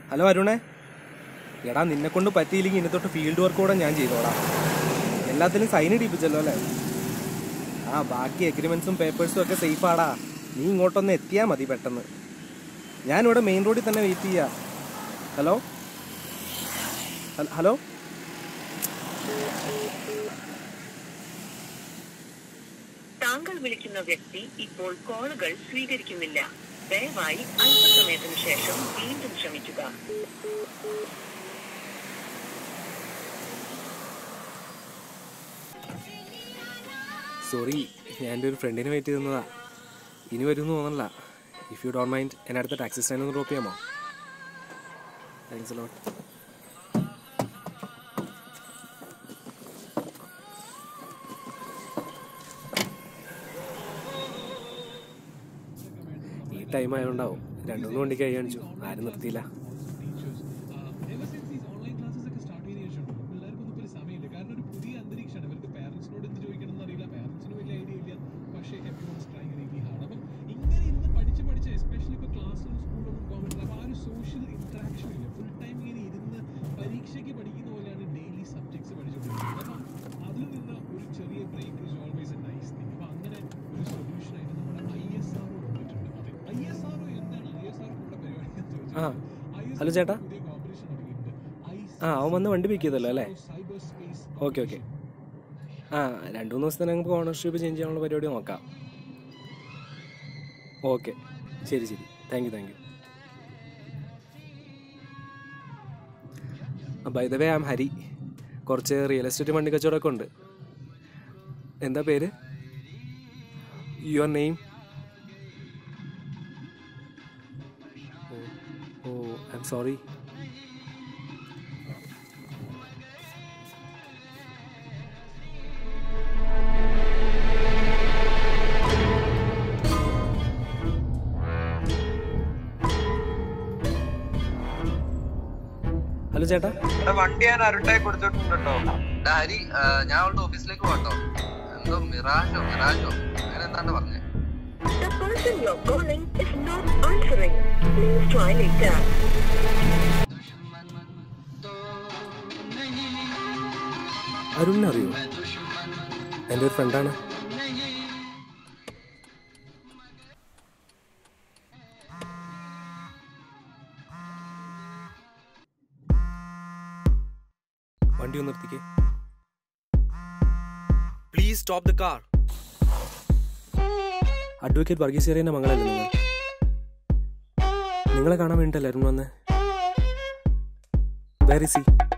Hello അരുണേ എടാ നിന്നെ കൊണ്ട് പറ്റിയില്ലെങ്കിൽ ഇനി തൊട്ട് ഫീൽഡ് വർക്ക് കൂടെ ഞാൻ ചെയ്തോടാ എല്ലാത്തിലും സൈൻ ഇടിപ്പിച്ചല്ലോ അല്ലേ ആ ബാക്കി എഗ്രിമെന്റ്സും പേപ്പേഴ്സും ഒക്കെ സേഫ് ആടാ നീ ഇങ്ങോട്ടൊന്ന് എത്തിയാ മതി പെട്ടെന്ന് ഞാനിവിടെ മെയിൻ റോഡിൽ തന്നെ വെയിറ്റ് ചെയ്യാ ഹലോ ഹൽ- ഹലോ താങ്കൾ വിളിക്കുന്ന വ്യക്തി ഇപ്പോൾ കോളുകൾ സ്വീകരിക്കുന്നില്ല ദയവായി അല്പസമയത്തിന് ശേഷം വീണ്ടും ശ്രമിക്കുക സോറി ഞാൻ എൻ്റെ ഒരു ഫ്രണ്ടിനെ വെയിറ്റ് ചെയ്യുന്നതാ ഇനി വരുമെന്ന് തോന്നണില്ല ഇഫ് യു ഡോണ്ട് മൈൻഡ് എന്നെ അടുത്ത ടാക്സി സ്റ്റാൻഡ് ഒന്ന് ഡ്രോപ്പ് ചെയ്യാമോ താങ്ക്സ് ലോട്ട് ഈ ടൈം ആയതുകൊണ്ടാവും രണ്ടുമൂന്ന് വണ്ടിക്ക് കൈ കാണിച്ചു ആരും നിർത്തിയില്ല എവർ സിൻസ് ഈ ഓൺലൈൻ ക്ലാസ്സസ് ഒക്കെ സ്റ്റാർട്ട് ചെയ്തതിനു ശേഷം പിള്ളേർക്കൊന്നും ഇപ്പോൾ ഒരു സമയമില്ല കാരണം ഒരു പുതിയ അന്തരീക്ഷമാണ് ഇവർക്ക് പാരന്റ്സിനോട് എന്ത് ചോദിക്കണം എന്നറിയില്ല പാരന്റ്സിന് വലിയ ഐഡിയ ഇല്ല പക്ഷേ എവരിവൺ ട്രൈങ് റിയലി ഹാർഡ് അപ്പം ഇങ്ങനെ ഇരുന്ന് പഠിച്ച് പഠിച്ച് എസ്പെഷ്യലി ഇപ്പോൾ ക്ലാസ്സിലും സ്കൂളിലൊന്നും പോകാൻ പറ്റില്ല അപ്പോൾ ആ ഒരു സോഷ്യൽ ഇന്ററാക്ഷൻ ഇല്ല ഫുൾ ടൈം ഇങ്ങനെ ഇരുന്ന് പരീക്ഷയ്ക്ക് പഠിക്കുന്ന പോലെയാണ് ഡെയിലി സബ്ജക്ട്സ് പഠിച്ചുകൊണ്ടിരിക്കുന്നത് അപ്പം അതിൽ നിന്ന് ഒരു ചെറിയ break is always a nice thing അപ്പോൾ അങ്ങനെ ഒരു സൊല്യൂഷൻ ആയിട്ട് നമ്മുടെ ഐ എസ് ആർ വന്നിട്ടുണ്ട് അതെ ഐ എസ് ആർ എന്താണ് ഐ എസ് ആർ നമ്മുടെ പരിപാടി എന്ന് ചോദിച്ചാൽ ആ ഹലോ ചേട്ടാ പുതിയ കോമ്പറ്റീഷൻ തുടങ്ങിയിട്ടുണ്ട് ആ അവൻ വന്ന് വണ്ടി പിക്ക് ചെയ്തല്ലോ അല്ലേ സൈബർ സ്പേസ് ഓക്കെ ഓക്കെ ആ രണ്ട് മൂന്ന് ദിവസത്തിന് നമുക്ക് ഓണർഷിപ്പ് ചേഞ്ച് ചെയ്യാനുള്ള പരിപാടി നോക്കാം ഓക്കെ ശരി ശരി thank you thank you by the way am Hari കുറച്ച് റിയൽ എസ്റ്റേറ്റ് വണ്ടി കച്ചവടമൊക്കെ ഉണ്ട് എന്താ പേര് your name oh I'm sorry hello ചേട്ടാ എടാ വണ്ടി ഞാൻ അരുട്ടായി കൊടുത്തിട്ടുണ്ട് കേട്ടോ എടാ ഹരി ആ, ഞാൻ അവളുടെ ഓഫീസിലേക്ക് പോകട്ടോ എന്തോ മിറാജോ മിറാജോ അങ്ങനെ എന്താണ്ട് പറഞ്ഞേ The person you're calling is not answering. Please try later. അരുണിനെ അറിയോ എൻ്റെ ഒരു ഫ്രണ്ടാണ് വണ്ടി ഒന്ന് നിർത്തിക്കേ please stop the car advocate Varghese ചെറിയൻ്റെ മകളല്ലേ നിങ്ങൾ നിങ്ങളെ കാണാൻ വേണ്ടിയിട്ടല്ലേ അരുൺ വന്നേ വേർ ഇസ് സി